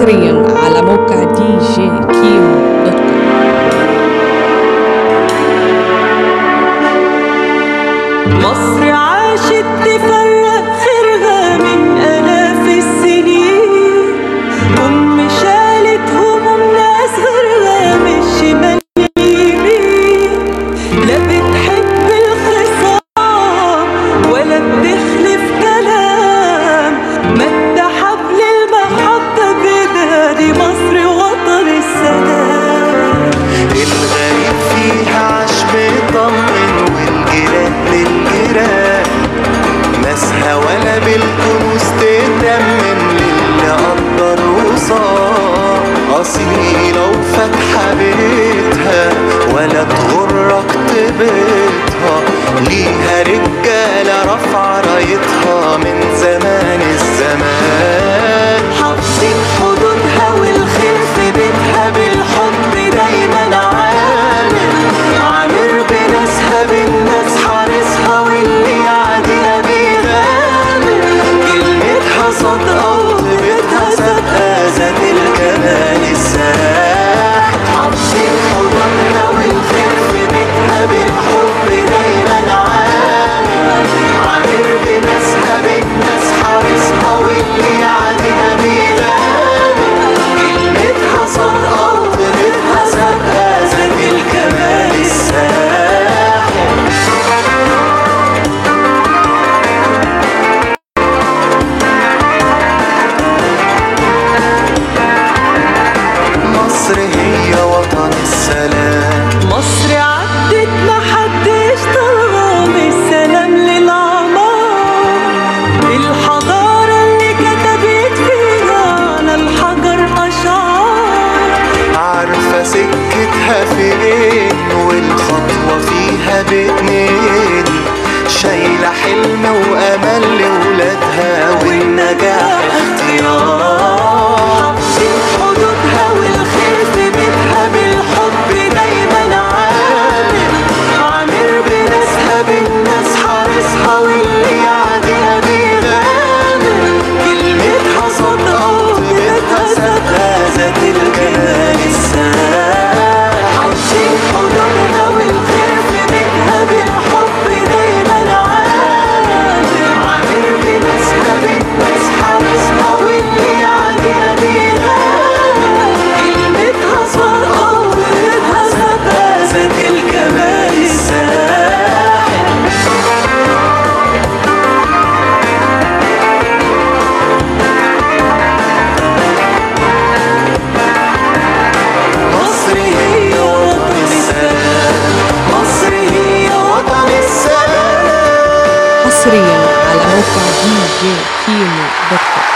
حصريا على موقع دي جي كيمو دوت كوم مصر عاشت تفرق خيرها من آلاف السنين أم شالت هموم ناس غيرها من الشمال لليمين لا بتحب الخصام ولا بتخلف كلام مد حبل المحبة بينا دي مصر وطن السلام الغريب فيها عاش مطمن والجيران للجيران ناسها ولا بالكنوز تتمن للي قدر وصار أصيلة وفاتحة بيتها ولا تغرك طيبتها ليها رجالة رافعة رايتها من زمان الزمان حافظين حدودها والخير في بيتها بالحب دايما عامر عامر بناسها بالناس حارسها واللي يعديها بيغامر كلمتها صادقة وطيبتها صادقة ذات الجمال الساح حافظين حدودها والخير في بيتها بالحب دايما عامر عامر بناسها بالناس حارسها واللي يعديها بيغامر كلمتها صادقة وطيبتها صادقة ذات الكمال الساحر مصر هي وطن السلام مصر عدت محدش طلب السلام للعمار الحضارة اللي كتبت فيها على الحجر أشعار عارفة سكتها فين والخطوة فيها باتنين شايلة حلم وأمل لولادها والنجاح اختيار حافظين حدودها والخير في بيتها بالحب دايما عامر عامر بناسها بالناس حارسها واللي يعديها بيغامر كلمتها صادقة وطيبتها صادقة ذات الجمال الساحر حافظين حدودها والخير في بيتها بالحب دايما عامر عامر بناسها بالناس حارسها واللي يعديها بيغامر كلمتها صادقة وطيبتها صادقة ذات الجمال الساحر مصر هي وطن السلام مصر هي وطن السلام حصريا على موقع دي جي كيمو دوت كوم